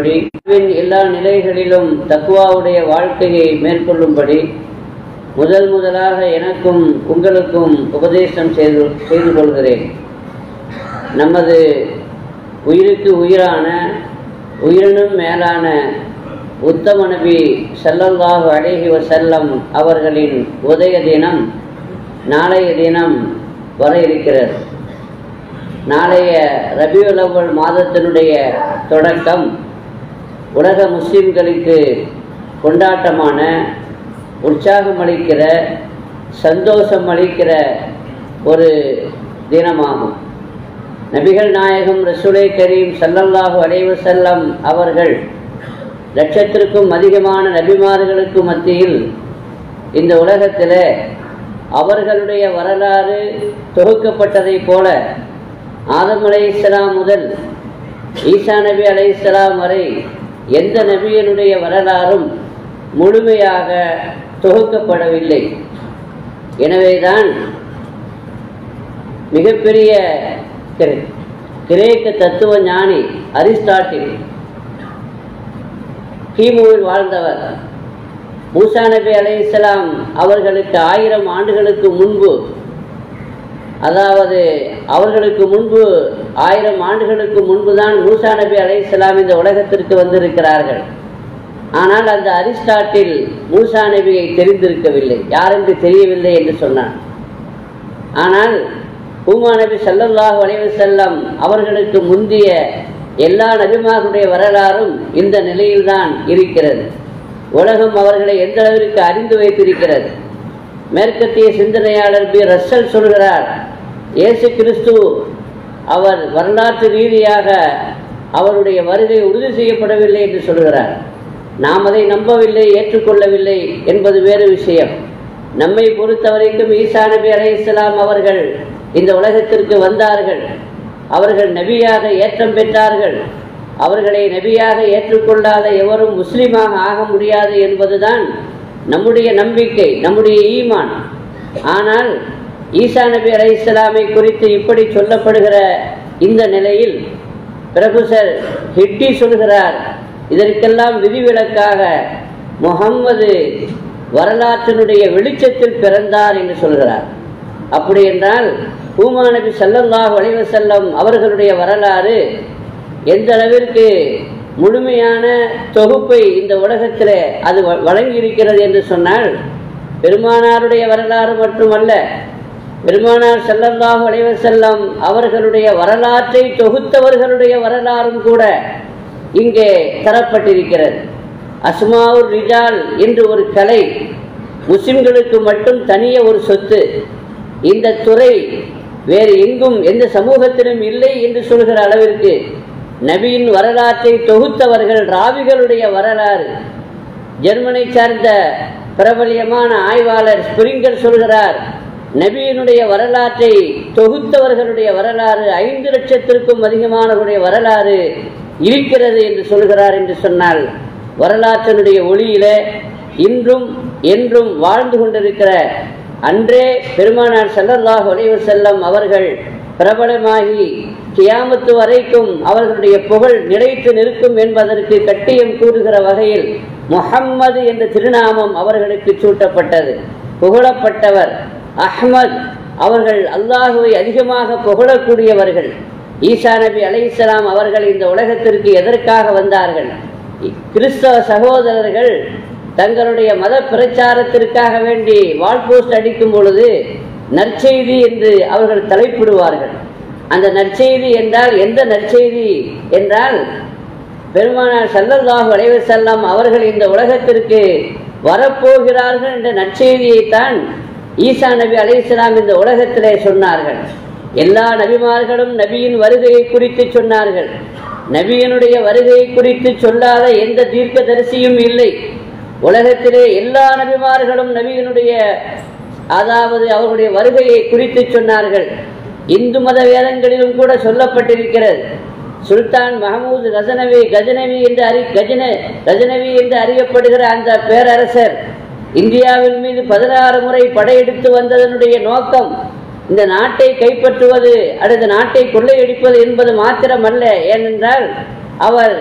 கொள்ளும்படி எல்லா நிலைகளிலும் தக்குவாவுடைய வாழ்க்கையை மேற்கொள்ளும்படி முதல் முதலாக எனக்கும் உங்களுக்கும் உபதேசம் செய்து செய்து கொள்கிறேன் நமது உயிருக்கு உயிரான உயிரினும் மேலான உத்தம நபி ஸல்லல்லாஹு அலைஹி வஸல்லம் அவர்களின் உதய தினம் நாளைய தினம் வர இருக்கிறது நாளைய ரபியுல் அவ்வல் மாதத்தினுடைய தொடக்கம் உலக முஸ்லிம்களுக்கு கொண்டாட்டமான உற்சாகம் அளிக்கிற சந்தோஷம் அளிக்கிற ஒரு தினமாகும் நபிகள் நாயகம் ரசூலை கரீம் சல்லல்லாஹு அலைஹி செல்லம் அவர்கள் லட்சத்திற்கும் அதிகமான நபிமார்களுக்கு மத்தியில் இந்த உலகத்தில் அவர்களுடைய வரலாறு தொகுக்கப்பட்டதைப் போல ஆதம் அலை இஸ்லாம் முதல் ஈசா நபி அலை இஸ்லாம் வரை எந்த நபியனுடைய வரலாறும் முழுமையாக தொகுக்கப்படவில்லை எனவேதான் மிகப்பெரிய கிரே- கிரேக்க தத்துவ ஞானி அரிஸ்டாட்டில் கிமுவில் வாழ்ந்தவர் மூசா நபி அலை இஸ்லாம் அவர்களுக்கு ஆயிரம் ஆண்டுகளுக்கு முன்பு அதாவது அவர்களுக்கு முன்பு ஆயிரம் ஆண்டுகளுக்கு முன்பு தான் மூசா நபி அலை இஸ்லாம் இந்த உலகத்திற்கு வந்திருக்கிறார்கள் ஆனால் அந்த அரிஸ்டாட்டில் மூசா நபியை தெரிந்திருக்கவில்லை யாரென்று தெரியவில்லை என்று சொன்னான் ஆனால் பூமா நபி ஸல்லல்லாஹு அலைஹி வஸல்லம் அவர்களுக்கு முந்திய எல்லா நபிமார்களுடைய வரலாறும் இந்த நிலையில்தான் இருக்கிறது உலகம் அவர்களை எந்த அளவிற்கு அறிந்து வைத்திருக்கிறது மேற்கத்திய சிந்தனையாளர் பி ரஸ்ஸல் சொல்கிறார் இயேசு கிறிஸ்து அவர் வரலாற்று ரீதியாக அவருடைய வருகை உறுதி செய்யப்படவில்லை என்று சொல்கிறார் நாம் அதை நம்பவில்லை ஏற்றுக்கொள்ளவில்லை என்பது வேறு விஷயம் நம்மை பொறுத்தவரைக்கும் ஈசா நபி அலைஹிஸ்ஸலாம் அவர்கள் இந்த உலகத்திற்கு வந்தார்கள் அவர்கள் நபியாக ஏற்றம் பெற்றார்கள் அவர்களை நபியாக ஏற்றுக்கொள்ளாத எவரும் முஸ்லீமாக ஆக முடியாது என்பதுதான் நம்முடைய நம்பிக்கை நம்முடைய ஈமான் ஆனால் ஈசா நபி அலைஹிஸ்ஸலாமை குறித்து இப்படி சொல்லப்படுகிற இந்த நிலையில் பிரபுசர் ஹிட்டி சொல்கிறார் இதற்கெல்லாம் விதிவிலக்காக முகம்மது வரலாற்றினுடைய வெளிச்சத்தில் பிறந்தார் என்று சொல்கிறார் அப்படி என்றால் பூமா நபி ஸல்லல்லாஹு அலைஹி வஸல்லம் அவர்களுடைய வரலாறு எந்த அளவிற்கு முழுமையான தொகுப்பை இந்த உலகத்தில் அது வ- வழங்கியிருக்கிறது என்று சொன்னால் பெருமானாருடைய வரலாறு மட்டுமல்ல பெருமானார் ஸல்லல்லாஹு அலைஹி வஸல்லம் அவர்களுடைய வரலாற்றை தொகுத்தவர்களுடைய வரலாறும் கூட இங்கே தரப்பட்டிருக்கிறது அஸ்மாவுர் ரிஜால் என்று ஒரு கலை முஸ்லிம்களுக்கு மட்டும் தனிய ஒரு சொத்து இந்த துறை வேறு எங்கும் எந்த சமூகத்திலும் இல்லை என்று சொல்கிற அளவிற்கு நபியின் வரலாற்றை தொகுத்தவர்கள் ராவிகளுடைய வரலாறு ஜெர்மனை சார்ந்த பிரபலியமான ஆய்வாளர் ஸ்பிரிங்கர் சொல்கிறார் நபியினுடைய வரலாற்றை தொகுத்தவர்களுடைய வரலாறு ஐந்து லட்சத்திற்கும் அதிகமானவருடைய வரலாறு இருக்கிறது என்று சொல்கிறார் என்று சொன்னால் வரலாற்றினுடைய ஒளியில இன்றும் என்றும் வாழ்ந்து கொண்டிருக்கிற அன்றே பெருமானார் ஸல்லல்லாஹு அலைஹி வஸல்லம் அவர்கள் பிரபலமாகி கியாமத்து வரைக்கும் அவர்களுடைய புகழ் நிலைத்து நிற்கும் என்பதற்கு கட்டியம் கூறுகிற வகையில் முஹம்மது என்ற திருநாமம் அவர்களுக்கு சூட்டப்பட்டது புகழப்பட்டவர் அஹ்மத் அவர்கள் அல்லாஹுவை அதிகமாக புகழக்கூடியவர்கள் ஈசா நபி அலைஹிஸ்ஸலாம் அவர்கள் இந்த உலகத்திற்கு எதற்காக வந்தார்கள் கிறிஸ்தவ சகோதரர்கள் தங்களுடைய மத பிரச்சாரத்திற்காக வேண்டி வால் போஸ்ட் அடிக்கும் பொழுது நற்செய்தி என்று அவர்கள் தலைப்பிடுவார்கள் அந்த நற்செய்தி என்றால் எந்த நற்செய்தி என்றால் பெருமானார் ஸல்லல்லாஹு அலைஹி வஸல்லம் அவர்கள் இந்த உலகத்திற்கு வரப்போகிறார்கள் என்ற நற்செய்தியைத்தான் ஈசா நபி அலைஹிஸ்ஸலாம் இந்த உலகத்திலே சொன்னார்கள் எல்லா நபிமார்களும் நபியின் வருகையை குறித்து சொன்னார்கள் நபியினுடைய வருகையை குறித்து சொல்லாத எந்த தீர்க்கதரிசியும் இல்லை உலகத்திலே எல்லா நபிமார்களும் நபியினுடைய அதாவது அவருடைய வருகையை குறித்து சொன்னார்கள் இந்து மத வேதங்களிலும் கூட சொல்லப்பட்டிருக்கிறது சுல்தான் மஹமூது கஜனவி கஜனவி என்று அறி கஜன கஜனவி என்று அறியப்படுகிற அந்த பேரரசர் இந்தியாவின் மீது பதினாறு முறை படையெடுத்து வந்ததனுடைய நோக்கம் இந்த நாட்டை கைப்பற்றுவது அல்லது நாட்டை கொள்ளையடிப்பது என்பது மாத்திரமல்ல ஏனென்றால் அவர்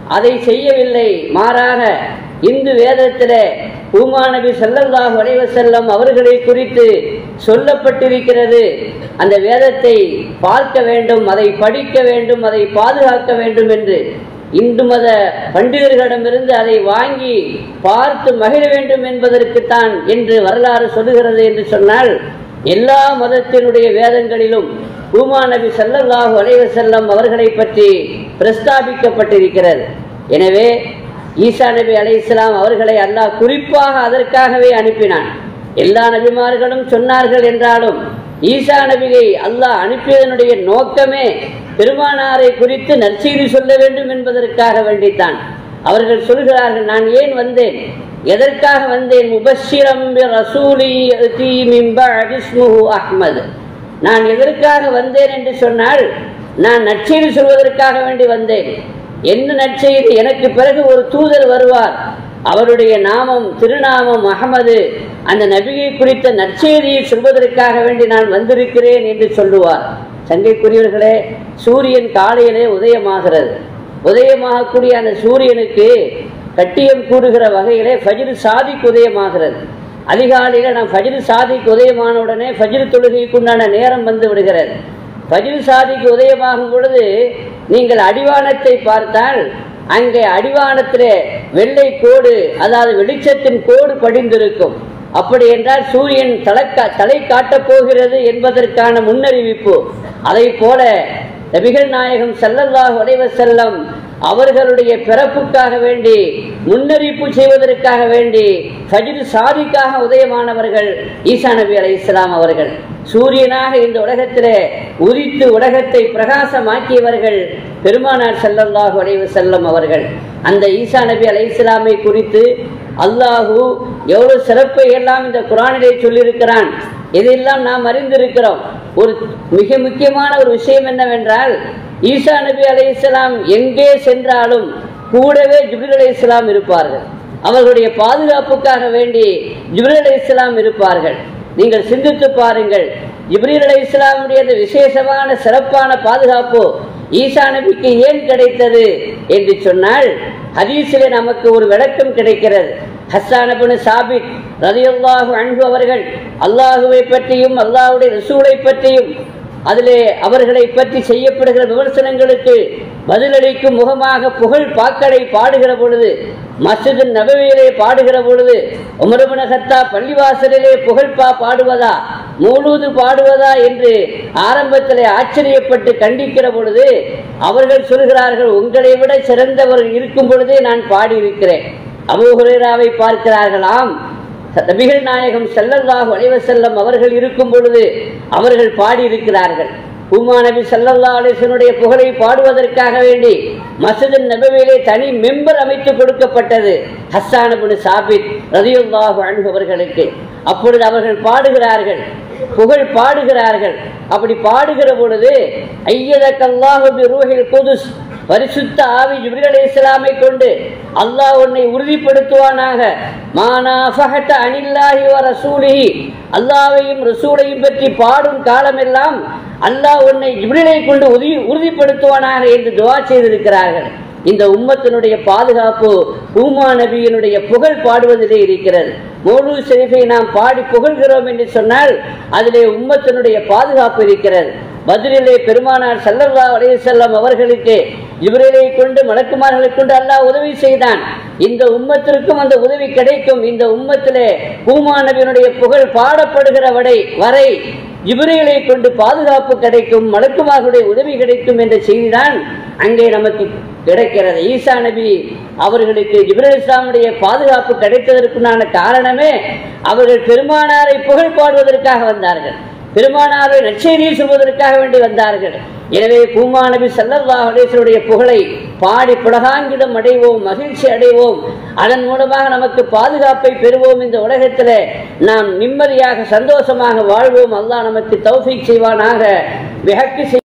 அதை செய்யவில்லை மாறாக இந்து வேதத்திலே பூமா நபி ஸல்லல்லாஹு அலைஹி வஸல்லம் அவர்களை குறித்து சொல்லப்பட்டிருக்கிறது அந்த வேதத்தை பார்க்க வேண்டும் அதை படிக்க வேண்டும் அதை பாதுகாக்க வேண்டும் என்று இந்து மத பண்டிதர்களிடமிருந்து அதை வாங்கி பார்த்து மகிழ வேண்டும் என்பதற்குத்தான் என்று வரலாறு சொல்லுகிறது என்று சொன்னால் எல்லா மதத்தினுடைய வேதங்களிலும் பூமா நபி ஸல்லல்லாஹு அலைஹி வஸல்லம் அவர்களை பற்றி பிரஸ்தாபிக்கப்பட்டிருக்கிறது எனவே ஈசா நபி அலைஹிஸ்ஸலாம் அவர்களை அல்லாஹ் குறிப்பாக அதற்காகவே அனுப்பினான் எல்லா நபிமார்களும் சொன்னார்கள் என்றாலும் ஈசா நபியை அல்லாஹ் அனுப்பியதனுடைய நோக்கமே பெருமானாரை குறித்து நற்செய்தி சொல்ல வேண்டும் என்பதற்காக வேண்டித்தான் அவர்கள் சொல்கிறார்கள் நான் ஏன் வந்தேன் எதற்காக வந்தேன் முபஷிரம் ரசூலி யஅதி மின் பஅதி இஸ்முஹு அஹ்மத் நான் எதற்காக வந்தேன் என்று சொன்னால் நான் நற்செய்தி சொல்வதற்காக வேண்டி வந்தேன் என்ன நற்செய்தி எனக்கு பிறகு ஒரு தூதர் வருவார் அவருடைய நாமம் திருநாமம் அகமது அந்த நபியை குறித்த நற்செய்தியை சொல்வதற்காக வேண்டி நான் வந்திருக்கிறேன் என்று சொல்லுவார் சங்கைக்குரியவர்களே சூரியன் காலையிலே உதயமாகிறது உதயமாகக்கூடிய அந்த சூரியனுக்கு கட்டியம் கூறுகிற வகையிலே ஃபஜ்ரு சாதிக்கு உதயமாகிறது அதிகாலையில் நாம் ஃபஜ்ரு சாதிக்கு உதயமான உடனே ஃபஜ்ரு தொழுகைக்கு உண்டான நேரம் வந்து விடுகிறது ஃபஜ்ரு சாதிக்கு உதயமாகும் பொழுது நீங்கள் அடிவானத்தை பார்த்தால் அங்கே அடிவானத்திலே வெள்ளை கோடு அதாவது வெளிச்சத்தின் கோடு படிந்திருக்கும் அப்படி என்றால் சூரியன் தலைக்கா தலை காட்டப் போகிறது என்பதற்கான முன்னறிவிப்பு அதை போல நபிகள் நாயகம் ஸல்லல்லாஹு அலைஹி வஸல்லம் அவர்களுடைய பிறப்புக்காக வேண்டி முன்னறிவிப்பு செய்வதற்காக வேண்டி ஃபஜ்ரு சாதிக்காக உதயமானவர்கள் ஈசா நபி அலை இஸ்லாம் அவர்கள் சூரியனாக இந்த உலகத்திலே உதித்து உலகத்தை பிரகாசமாக்கியவர்கள் பெருமானார் ஸல்லல்லாஹு அலைஹி வஸல்லம் அவர்கள் அந்த ஈசா நபி அலை இஸ்லாமை குறித்து அல்லாஹு எவ்வளவு சிறப்பை எல்லாம் இந்த குரானிலே சொல்லியிருக்கிறான் இதையெல்லாம் நாம் அறிந்திருக்கிறோம் ஒரு மிக முக்கியமான ஒரு விஷயம் என்னவென்றால் ஈசா நபி அலைஹிஸ்ஸலாம் எங்கே சென்றாலும் கூடவே ஜிப்ரீல் அலைஹிஸ்ஸலாம் இருப்பார்கள் அவர்களுடைய பாதுகாப்புக்காக வேண்டி ஜிப்ரீல் அலைஹிஸ்ஸலாம் இருப்பார்கள் நீங்கள் சிந்தித்து பாருங்கள் ஜிப்ரீல் அலைஹிஸ்ஸலாமுடைய அந்த விசேஷமான சிறப்பான பாதுகாப்பு ஈசா நபிக்கு ஏன் கிடைத்தது என்று சொன்னால் ஹதீஸிலே நமக்கு ஒரு விளக்கம் கிடைக்கிறது ஹஸ்ஸான் இப்னு சாபித் ரலியல்லாஹு அன்ஹு அவர்கள் அல்லாஹுவை பற்றியும் அல்லாஹ்வுடைய ரசூலை பற்றியும் அதிலே அவர்களை பற்றி செய்யப்படுகிற விமர்சனங்களுக்கு பதிலளிக்கும் முகமாக புகழ் பாக்களை பாடுகிற பொழுது மஸ்ஜிது நபவியிலே பாடுகிற பொழுது உமரபுன கத்தா பள்ளிவாசலிலே புகழ்பா பாடுவதா மூலூது பாடுவதா என்று ஆரம்பத்திலே ஆச்சரியப்பட்டு கண்டிக்கிற பொழுது அவர்கள் சொல்கிறார்கள் உங்களை விட சிறந்தவர்கள் இருக்கும் பொழுதே நான் பாடியிருக்கிறேன் அபூஹுரேராவை பார்க்கிறார்களாம் நபிகள் நாயகம் ஸல்லல்லாஹு அலைஹி வஸல்லம் அவர்கள் இருக்கும் பொழுது அவர்கள் பாடியிருக்கிறார்கள் உமா நபி ஸல்லல்லாஹு அலைஹி வஸல்லுடைய புகழை பாடுவதற்காக வேண்டி மஸ்ஜித் நபவியிலே தனி மெம்பர் அமைத்து கொடுக்கப்பட்டது ஹஸ்ஸான் இப்னு சாபித் ரலியல்லாஹு அன்ஹு அவர்களுக்கு அப்பொழுது அவர்கள் பாடுகிறார்கள் புகழ் பாடுகிறார்கள் அப்படி பாடுகிற பொழுது ஐயதக்கல்லாஹு பி ரூஹில் குதுஸ் பரிசுத்த ஆவி ஜிப்ரீல் அலைஹிஸ்ஸலாமை கொண்டு அல்லாஹ் உன்னை உறுதிப்படுத்துவானாக மானா ஃபஹத அனில்லாஹி வ ரசூலிஹி அல்லாஹ்வையும் ரசூலையும் பற்றி பாடும் காலமெல்லாம் அல்லாஹ் உன்னை ஜிப்ரீலை கொண்டு உறுதி உறுதிப்படுத்துவானாக என்று துஆ செய்திருக்கிறார்கள் இந்த உம்மத்தினுடைய பாதுகாப்பு பூமா நபியினுடைய புகழ் பாடுவதிலே இருக்கிறது மோலு ஷெரீஃபை நாம் பாடி புகழ்கிறோம் என்று சொன்னால் அதிலே உம்மத்தினுடைய பாதுகாப்பு இருக்கிறது பதிலிலே பெருமானார் ஸல்லல்லாஹு அலைஹி வஸல்லம் அவர்களுக்கு இவர்களை கொண்டு மலக்குமார்களை கொண்டு அல்லாஹ் உதவி செய்தான் இந்த உம்மத்திற்கும் அந்த உதவி கிடைக்கும் இந்த உம்மத்திலே பூமா நபியினுடைய புகழ் பாடப்படுகிற வரை வரை ஜிப்ரீலை கொண்டு பாதுகாப்பு கிடைக்கும் மலக்குமார்களுடைய உதவி கிடைக்கும் என்ற செய்திதான் அங்கே நமக்கு கிடைக்கிறது ஈசா நபி அவர்களுக்கு ஜிப்ரீல் இஸ்லாமுடைய பாதுகாப்பு கிடைத்ததற்குண்டான காரணமே அவர்கள் பெருமானாரை புகழ் பாடுவதற்காக வந்தார்கள் பெருமானாரை நற்செய்தியை சொல்வதற்காக வேண்டி வந்தார்கள் எனவே பூமா நபி ஸல்லல்லாஹு அலைஹி வஸல்லுடைய புகழை பாடி புலகாங்கிதம் அடைவோம் மகிழ்ச்சி அடைவோம் அதன் மூலமாக நமக்கு பாதுகாப்பை பெறுவோம் இந்த உலகத்தில் நாம் நிம்மதியாக சந்தோஷமாக வாழ்வோம் அல்லாஹ் நமக்கு தௌஃபீக் செய்வானாக விஹக்கு